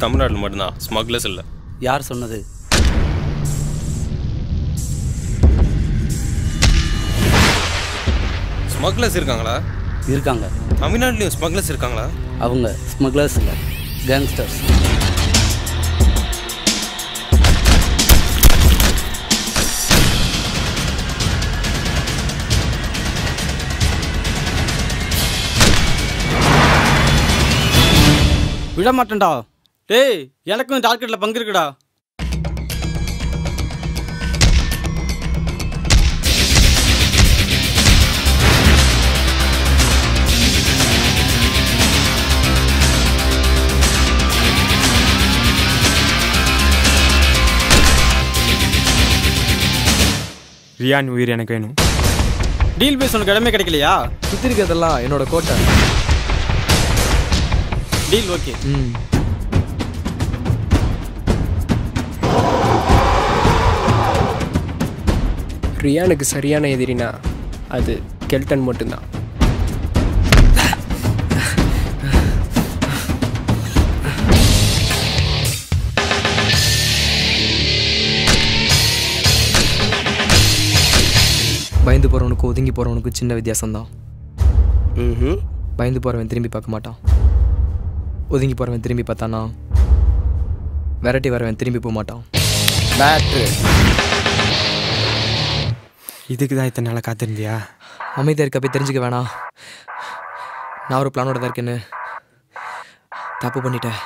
தமிழ்நாட்டில் மட்டும்தான் ஸ்மக்லர்ஸ் இல்லை யார் சொன்னது ஸ்மக்லர்ஸ் இருக்காங்களா இருக்காங்க தமிழ்நாட்டிலையும் ஸ்மக்லர்ஸ் இருக்காங்களா அவங்க ஸ்மக்லர்ஸ் இல்லை கேங்ஸ்டர்ஸ் விட மாட்டேன்டா டேய் எனக்கும் டார்கெட்டில் பங்கு இருக்குடா ரியான் உயிர் எனக்கு வேணும் டீல் பேஸ் உனக்கு இடமே கிடைக்கலையா சுற்றி இருக்கிறதெல்லாம் என்னோட கோட்டை டீல் ஓகே ம் ரியானுக்கு சரியான எதிரினா அது கெல்டன் மட்டும்தான் பயந்து போகிறவனுக்கும் ஒதுங்கி போகிறவனுக்கும் சின்ன வித்தியாசம்தான் ம் பயந்து போகிறவன் திரும்பி பார்க்க மாட்டான் ஒதுங்கி போகிறவன் திரும்பி பார்த்தானா விரட்டி வரவன் திரும்பி போக மாட்டான் பேட்ரு இதுக்கு தான் இத்தனை நாளாக காத்திருந்தியா அமைதியாக இருக்க போய் தெரிஞ்சுக்க வேணாம் நான் ஒரு பிளானோட தான் இருக்கேன்னு தப்பு பண்ணிட்டேன்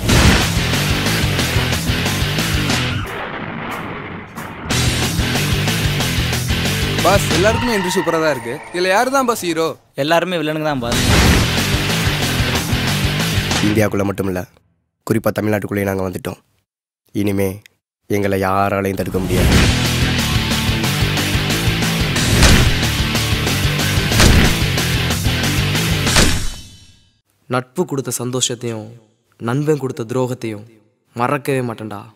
பாஸ் எல்லாருக்குமே என்ட்ரி சூப்பராக தான் இருக்கு இதில் யார் தான் பாஸ் ஹீரோ எல்லாருமே வில்லனுங்க தான் பாஸ் இந்தியாவுக்குள்ளே மட்டும் இல்லை குறிப்பாக தமிழ்நாட்டுக்குள்ளேயே நாங்கள் வந்துட்டோம் இனிமே எங்களை யாராலையும் தடுக்க முடியாது நட்பு கொடுத்த சந்தோஷத்தையும் நண்பன் கொடுத்த துரோகத்தையும் மறக்கவே மாட்டேன்டா